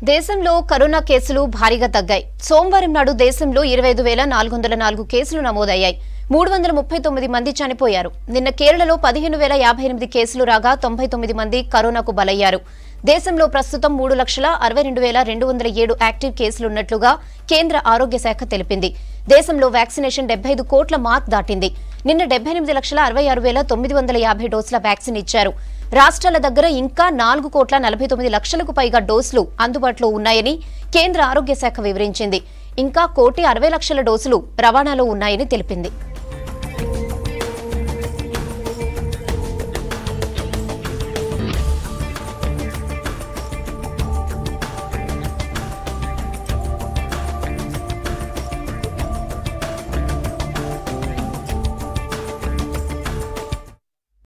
దేశంలో కరోనా కేసులు భారీగా తగ్గాయి సోమవారం నాడు దేశంలో ఇరవై ఐదు వేల నాలుగు వందల నాలుగు కేసులు నమోదయ్యాయి మూడు వందల ముప్పై తొమ్మిది మంది చనిపోయారు నిన్న కేరళలో పదిహేను వేల యాభై ఎనిమిది కేసులు రాగా తొంభై తొమ్మిది మంది కరోనాకు బలయ్యారు దేశంలో ప్రస్తుతం మూడు లక్షల అరవై రెండు వేల రెండు వందల ఏడు యాక్టివ్ కేసులున్నట్లుగా కేంద్ర ఆరోగ్య శాఖ తెలిపింది దేశంలో వ్యాక్సినేషన్ డెబ్బై ఐదు కోట్ల మార్క్ దాటింది నిన్న డెబ్బై ఎనిమిది లక్షల అరవై ఆరు వేల తొమ్మిది వందల యాభై డోసుల వ్యాక్సిన్ ఇచ్చారు రాష్ట్రాల దగ్గర ఇంకా నాలుగు కోట్ల నలభై తొమ్మిది లక్షలకు పైగా డోసులు అందుబాటులో ఉన్నాయని కేంద్ర ఆరోగ్య శాఖ వివరించింది ఇంకా కోటి అరవై లక్షల డోసులు రవాణాలో ఉన్నాయని తెలిపింది